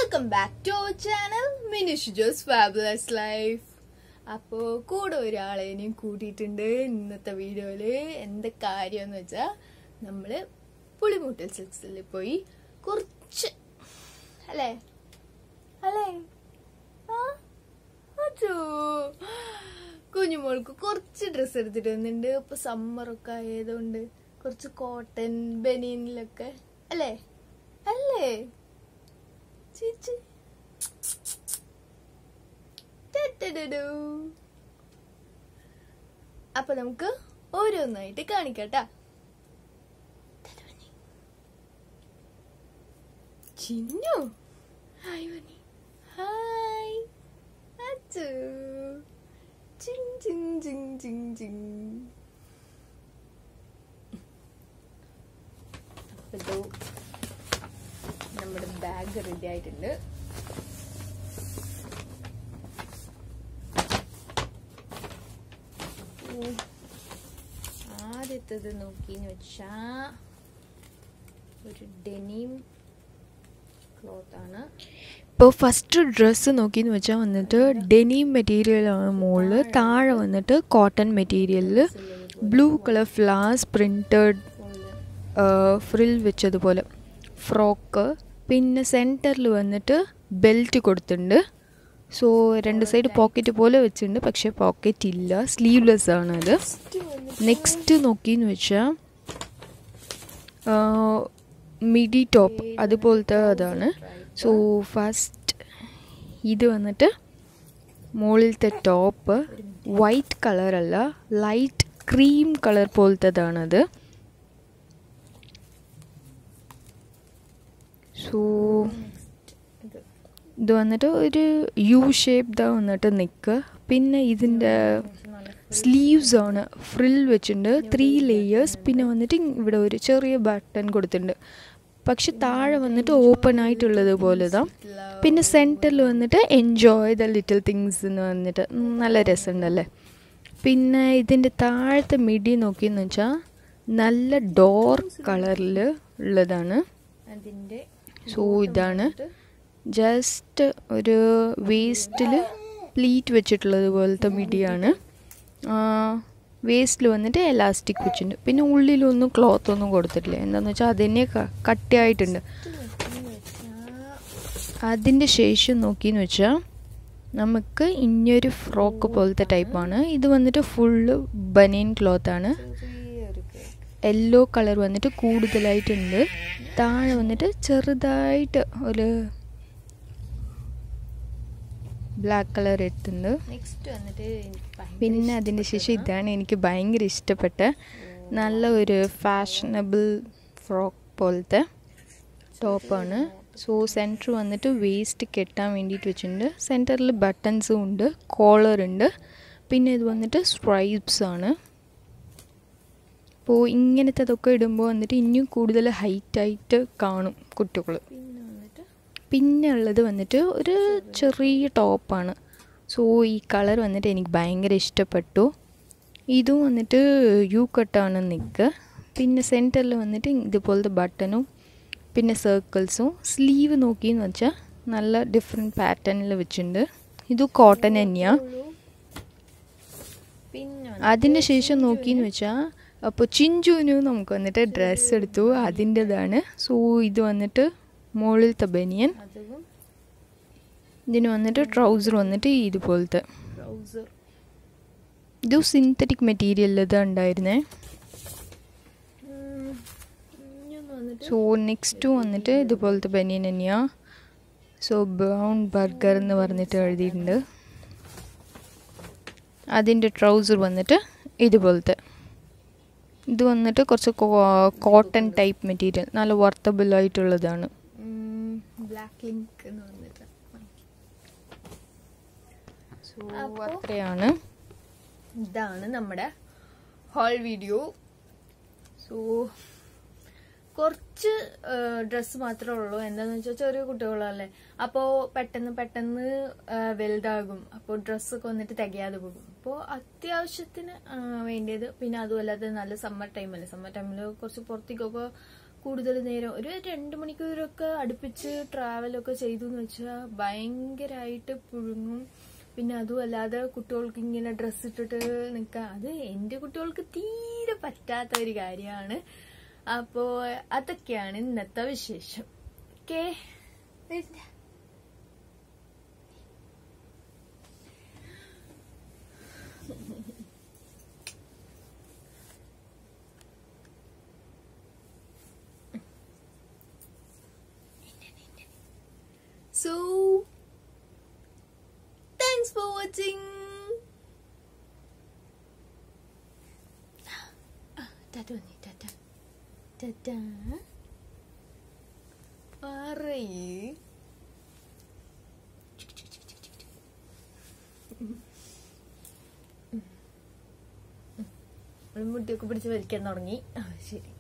Welcome back to അവർ channel Minish Jose fabulous life അപ്പോൾ കൂടെ ഒരാളെയും കൂട്ടിയിട്ടുണ്ട് ഇന്നത്തെ വീഡിയോയില് എന്താ കാര്യം എന്ന് വെച്ചാൽ നമ്മൾ പുളിമൂട്ടൽ സിൽക്സിൽ പോയി കുറച്ച് അല്ലേ അല്ലേ ആ അച്ചോ കുഞ്ഞുമോൾക്ക് കുറച്ച് ഡ്രസ്സ് എടുത്തിട്ട് വന്നിട്ടുണ്ട് ഇപ്പൊ സമ്മറൊക്കെ ആയതുകൊണ്ട് കുറച്ച് കോട്ടൺ ബനീനിലൊക്കെ അല്ലേ അല്ലേ ചേച്ചി ടടടടു. അപ്പൊ നമുക്ക് ഓരോന്നായിട്ട് കാണിക്കട്ടാ ചിന്നു ഹായ് മണി ഹായ് അച്ചു ചിങ് ചിങ് ചിങ് ചിങ് ചിങ് അപ്പൊ ഇതോ നമ്മുടെ ബാഗ് റെഡി ആയിട്ടുണ്ട് ഉം. ആദ്യത്തത് നോക്കിന്ന് വെച്ചാ ഒരു ഡെനിം ക്ലോത്ത് ആണ് ഇപ്പോൾ ഫസ്റ്റ് ഡ്രസ്സ് നോക്കിയെന്ന് വെച്ചാൽ വന്നിട്ട് ഡെനിം മെറ്റീരിയലാണ് മുകളിൽ താഴെ വന്നിട്ട് കോട്ടൺ മെറ്റീരിയലിൽ ബ്ലൂ കളർ ഫ്ലാസ് പ്രിൻറ്റഡ് ഫ്രിൽ വെച്ചതുപോലെ ഫ്രോക്ക് പിന്നെ സെൻറ്ററിൽ വന്നിട്ട് ബെൽറ്റ് കൊടുത്തിട്ടുണ്ട് സോ രണ്ട് സൈഡ് പോക്കറ്റ് പോലെ വെച്ചിട്ടുണ്ട് പക്ഷേ പോക്കറ്റ് ഇല്ല സ്ലീവ്ലെസ് ആണ് അത് നെക്സ്റ്റ് നോക്കിയെന്ന് വെച്ചാൽ മിഡി ടോപ്പ് അതുപോലത്തെ അതാണ് സോ ഫസ്റ്റ് ഇത് വന്നിട്ട് മുകളിലത്തെ ടോപ്പ് വൈറ്റ് കളറല്ല ലൈറ്റ് ക്രീം കളർ പോലത്തേതാണത് സോ ഇത് ഇത് വന്നിട്ട് ഒരു യു ഷേപ്പ്താ വന്നിട്ട് നിൽക്കുക പിന്നെ ഇതിൻ്റെ സ്ലീവ്സ് ആണ് ഫ്രിൽ വെച്ചിട്ടുണ്ട് ത്രീ ലേയേഴ്സ് പിന്നെ വന്നിട്ട് ഇവിടെ ഒരു ചെറിയ ബട്ടൺ കൊടുത്തിട്ടുണ്ട് പക്ഷെ താഴെ വന്നിട്ട് ഓപ്പൺ ആയിട്ടുള്ളത് പോലെ താ പിന്നെ സെൻറ്ററിൽ വന്നിട്ട് എൻജോയ് ദ ലിറ്റിൽ തിങ്സ് എന്ന് വന്നിട്ട് നല്ല രസമുണ്ടല്ലേ പിന്നെ ഇതിൻ്റെ താഴത്തെ മിഡി നോക്കിയെന്ന് വെച്ചാൽ നല്ല ഡോർ കളറിൽ ഉള്ളതാണ് അതിന്റെ സോ ഇതാണ് ജസ്റ്റ് ഒരു വേസ്റ്റിൽ പ്ലീറ്റ് വെച്ചിട്ടുള്ളത് പോലത്തെ മിഡിയാണ് വേസ്റ്റിൽ വന്നിട്ട് എലാസ്റ്റിക് വെച്ചിട്ടുണ്ട് പിന്നെ ഉള്ളിലൊന്നും ക്ലോത്ത് ഒന്നും കൊടുത്തിട്ടില്ല എന്താണെന്ന് വെച്ചാൽ അതിനെ കട്ടിയായിട്ടുണ്ട് നോക്കിന്ന് വെച്ചാ അതിൻ്റെ ശേഷം നോക്കിയെന്ന് വെച്ചാൽ നമുക്ക് ഇനിയൊരു ഫ്രോക്ക് പോലത്തെ ടൈപ്പാണ് ഇത് വന്നിട്ട് ഫുള്ള് ബനിയൻ ക്ലോത്താണ് ചെറിയൊരു കേക്ക് യെല്ലോ കളർ വന്നിട്ട് കൂടുതലായിട്ടുണ്ട് താഴെ വന്നിട്ട് ചെറുതായിട്ട് ഒരു ബ്ലാക്ക് കളർ എടുത്തിട്ടുണ്ട് നെക്സ്റ്റ് വന്നിട്ട് എനിക്ക് ഭയങ്കര പിന്നെ അതിൻ്റെ ശേഷം ഇതാണ് എനിക്ക് ഭയങ്കര ഇഷ്ടപ്പെട്ട നല്ല ഒരു ഫാഷനബിൾ ഫ്രോക്ക് പോലത്തെ ടോപ്പാണ് സോ സെൻറ്റർ വന്നിട്ട് വേസ്റ്റ് കെട്ടാൻ വേണ്ടിയിട്ട് വെച്ചിട്ടുണ്ട് സെൻറ്ററിൽ ബട്ടൺസും ഉണ്ട് കോളർ ഉണ്ട് പിന്നെ ഇത് വന്നിട്ട് സ്ട്രൈപ്സ് ആണ് അപ്പോൾ ഇങ്ങനത്തതൊക്കെ ഇടുമ്പോൾ വന്നിട്ട് ഇനിയും കൂടുതൽ ഹൈറ്റായിട്ട് കാണും കുട്ടികൾ പിന്നെ വന്നിട്ട് പിന്നെ ഉള്ളത് വന്നിട്ട് ഒരു ചെറിയ ടോപ്പാണ് സോ ഈ കളർ വന്നിട്ട് എനിക്ക് ഭയങ്കര ഇഷ്ടപ്പെട്ടു ഇതും വന്നിട്ട് യു കട്ടാണ് നിൽക്കുക പിന്നെ സെൻറ്ററിൽ വന്നിട്ട് ഇതുപോലത്തെ ബട്ടണും പിന്നെ സർക്കിൾസും സ്ലീവ് നോക്കിയെന്ന് വെച്ചാൽ നല്ല ഡിഫറെൻറ്റ് പാറ്റേണിൽ വെച്ചിട്ടുണ്ട് ഇത് കോട്ടൺ തന്നെയാണ് പിന്നെ അതിന് ശേഷം നോക്കിയെന്ന് വെച്ചാൽ അപ്പോൾ ചിഞ്ചുവിന് നമുക്ക് വന്നിട്ട് ഡ്രസ്സ് എടുത്തു അതിൻ്റെതാണ് സോ ഇത് വന്നിട്ട് മുകളിലത്തെ ബനിയൻ അതും ഇതിന് വന്നിട്ട് ട്രൗസർ വന്നിട്ട് ഇതുപോലത്തെ ട്രൗസർ ഇത് സിന്തറ്റിക് മെറ്റീരിയൽ ഇത് ഉണ്ടായിരുന്നേ ഇനിയൊന്ന് വന്നിട്ട് സോ നെക്സ്റ്റ് വന്നിട്ട് ഇതുപോലത്തെ ബനിയൻ തന്നെയാണ് സോ ബ്രൗൺ ബർഗർ എന്ന് പറഞ്ഞിട്ട് എഴുതിയിട്ടുണ്ട് അതിൻ്റെ ട്രൗസർ വന്നിട്ട് ഇതുപോലത്തെ ഇത് വന്നിട്ട് കുറച്ച് കോട്ടൺ ടൈപ്പ് മെറ്റീരിയൽ നല്ല വർത്തബിൾ ആയിട്ടുള്ളതാണ് ബ്ലാക്ക് ലിങ്ക് എന്ന് വന്നിട്ട് സോ അപ്പോ- അത്രയാണ് ഇതാണ് നമ്മുടെ ഹോൾ വീഡിയോ സോ കുറച്ച് ഡ്രസ്സ് മാത്രമേ ഉള്ളൂ എന്താന്ന് വെച്ചാൽ ചെറിയ കുട്ടികളല്ലേ അപ്പോൾ പെട്ടെന്ന് പെട്ടെന്ന് ആ, വലുതാകും അപ്പോൾ ഡ്രസ്സൊക്കെ വന്നിട്ട് തികയാതെ പോകും അപ്പോൾ അത്യാവശ്യത്തിന് ആ, വേണ്ടിയത് പിന്നെ അതുമല്ലാതെ നല്ല സമ്മർ ടൈമല്ലേ സമ്മർ ടൈമിൽ കുറച്ച് പുറത്തേക്കൊക്കെ കൂടുതൽ നേരം ഒരു രണ്ട് മണിക്കൂറൊക്കെ അടുപ്പിച്ച് ട്രാവലൊക്കെ ചെയ്തു എന്ന് വെച്ചാൽ ഭയങ്കരമായിട്ട് പുഴുങ്ങും പിന്നെ അതും അല്ലാതെ കുട്ടികൾക്ക് ഇങ്ങനെ ഡ്രസ്സ് ഇട്ടിട്ട് നിൽക്കാം അത് എൻ്റെ കുട്ടികൾക്ക് തീരെ പറ്റാത്ത ഒരു കാര്യമാണ് അപ്പോൾ അതൊക്കെയാണ് ഇന്നത്തെ വിശേഷം okay So, thanks for watching. Tata ni tata. Tata. Mari. മുട്ടിയൊക്കെ പിടിച്ച് വലിക്കാൻ തുടങ്ങി ആ ശരി